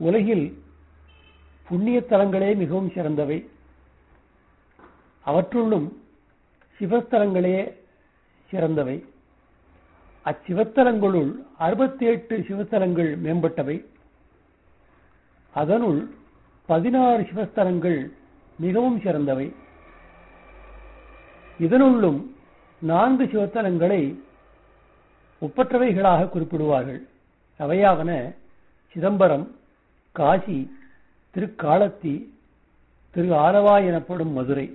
உலகில் புண்ணிய தலங்களே மிகவும் சிறந்தவை அவற்றுள்ளும் சிவஸ்தலங்களே சிறந்தவை அச்சிவத்தலங்களுள் அறுபத்தி எட்டு சிவஸ்தலங்கள் மேம்பட்டவை அதனுள் பதினாறு சிவஸ்தலங்கள் மிகவும் சிறந்தவை இதனுள்ளும் நான்கு சிவத்தலங்களை ஒப்பற்றவைகளாக குறிப்பிடுவார்கள் அவையாவன சிதம்பரம் காசி திருக்காலத்தி திரு ஆலவாய் எனப்படும் மதுரை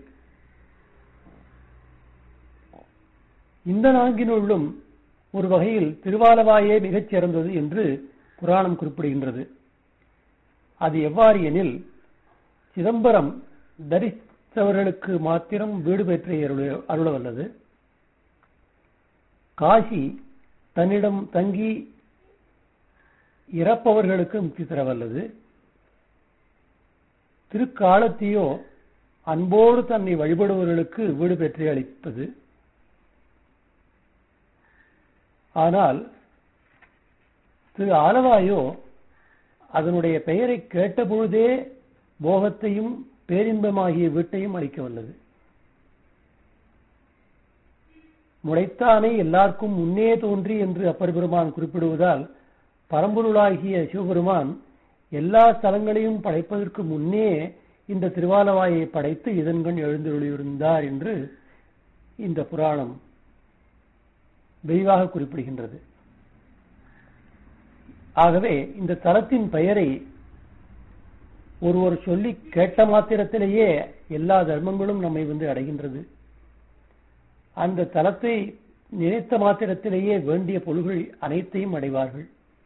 இந்த நான்கினுள்ளும் ஒரு வகையில் திருவாலவாயே மிகச் சிறந்தது என்று புராணம் குறிப்பிடுகின்றது அது எவ்வாறு எனில் சிதம்பரம் தரித்தவர்களுக்கு மாத்திரம் வீடு பெற்ற அருளவல்லது காசி தன்னிடம் தங்கி இறப்பவர்களுக்கு முக்தி தரவல்லது திருக்காலத்தியோ அன்போடு தன்னை வழிபடுபவர்களுக்கு வீடு பெற்று அளிப்பது ஆனால் திரு ஆலவாயோ அதனுடைய பெயரை கேட்டபொழுதே போகத்தையும் பேரின்பமாகிய வீட்டையும் அளிக்க வல்லது முளைத்தானே எல்லாருக்கும் முன்னே தோன்றி என்று அப்பர் பெருமான் குறிப்பிடுவதால் பரம்பொருளாகிய சிவபெருமான் எல்லா ஸ்தலங்களையும் படைப்பதற்கு முன்னே இந்த திருவாலவாயை படைத்து இதன்கண் எழுந்தருளியிருந்தார் என்று இந்த புராணம் விரிவாக குறிப்பிடுகின்றது ஆகவே இந்த தலத்தின் பெயரை ஒருவர் சொல்லி கேட்ட மாத்திரத்திலேயே எல்லா தர்மங்களும் நம்மை வந்து அடைகின்றது அந்த தலத்தை நினைத்த மாத்திரத்திலேயே வேண்டிய பொருள்கள் அனைத்தையும் அடைவார்கள்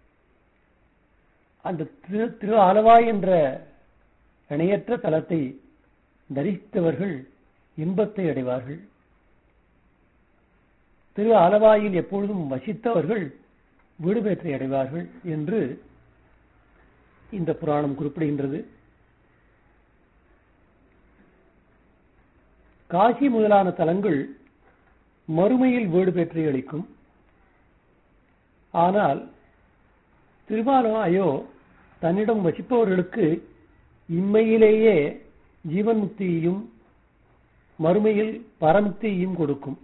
அந்த திரு திரு ஆலவாய் என்ற இணையற்ற தலத்தை தரித்தவர்கள் இன்பத்தை அடைவார்கள் திரு ஆலவாயில் எப்பொழுதும் வசித்தவர்கள் வீடு பெற்றை அடைவார்கள் என்று இந்த புராணம் குறிப்பிடுகின்றது காசி முதலான தலங்கள் மறுமையில் வீடு பெற்றை அளிக்கும் ஆனால் திருவாலவாயோ தன்னிடம் வசிப்பவர்களுக்கு இம்மையிலேயே ஜீவன் முக்தியையும் மறுமையில் பரமுக்தியையும் கொடுக்கும்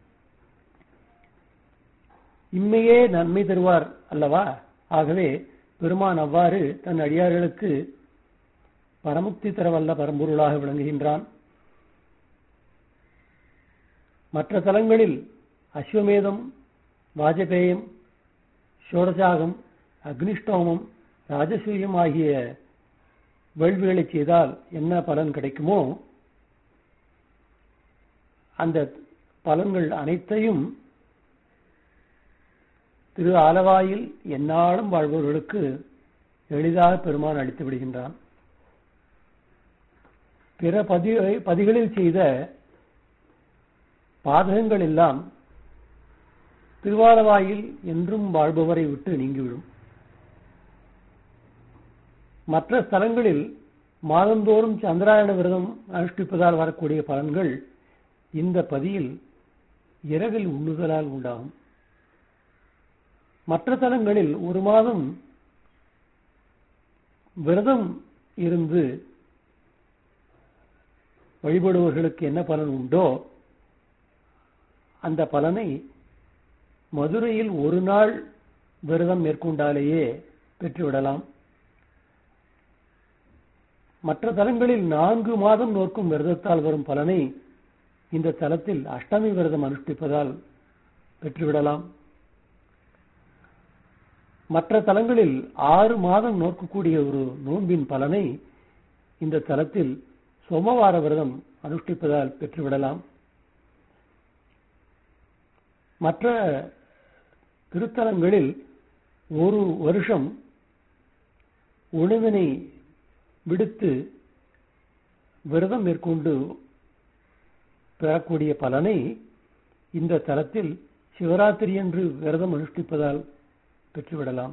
இம்மையே நன்மை தருவார் அல்லவா ஆகவே பெருமான் அவ்வாறு தன் அடியார்களுக்கு பரமுக்தி தரவல்ல பரம்பொருளாக விளங்குகின்றான் மற்ற தலங்களில் அஸ்வமேதம் வாஜபேயம் ஷோடசாகம் அக்னிஷ்டோமம் ராஜசூயம் ஆகிய வேள்விகளை செய்தால் என்ன பலன் கிடைக்குமோ அந்த பலன்கள் அனைத்தையும் திரு ஆலவாயில் எந்நாளும் வாழ்பவர்களுக்கு எளிதாக பெருமான் அளித்து விடுகின்றான் பிற பதி பதிகளில் செய்த பாதகங்கள் எல்லாம் திருவாலவாயில் என்றும் வாழ்பவரை விட்டு நீங்கிவிடும் மற்ற ஸ்தலங்களில் மாதந்தோறும் சந்திராயண விரதம் அனுஷ்டிப்பதால் வரக்கூடிய பலன்கள் இந்த பதியில் இரவில் உண்ணுதலால் உண்டாகும் மற்ற தலங்களில் ஒரு மாதம் விரதம் இருந்து வழிபடுவர்களுக்கு என்ன பலன் உண்டோ அந்த பலனை மதுரையில் ஒரு நாள் விரதம் மேற்கொண்டாலேயே பெற்றுவிடலாம் மற்ற தலங்களில் நான்கு மாதம் நோக்கும் விரதத்தால் வரும் பலனை இந்த தலத்தில் அஷ்டமி விரதம் அனுஷ்டிப்பதால் பெற்றுவிடலாம் மற்ற தலங்களில் ஆறு மாதம் நோக்கக்கூடிய ஒரு நோன்பின் பலனை இந்த தலத்தில் சோமவார விரதம் அனுஷ்டிப்பதால் பெற்றுவிடலாம் மற்ற திருத்தலங்களில் ஒரு வருஷம் உணவினை விடுத்து விரதம் மேற்கொண்டு பெறக்கூடிய பலனை இந்த தலத்தில் சிவராத்திரி என்று விரதம் அனுஷ்டிப்பதால் பெற்றுவிடலாம்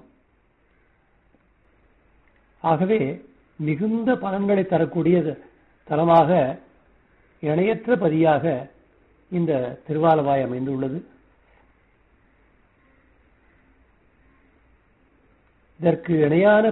ஆகவே மிகுந்த பலன்களை தரக்கூடிய தலமாக இணையற்ற பதியாக இந்த திருவாலவாய் அமைந்துள்ளது இதற்கு இணையான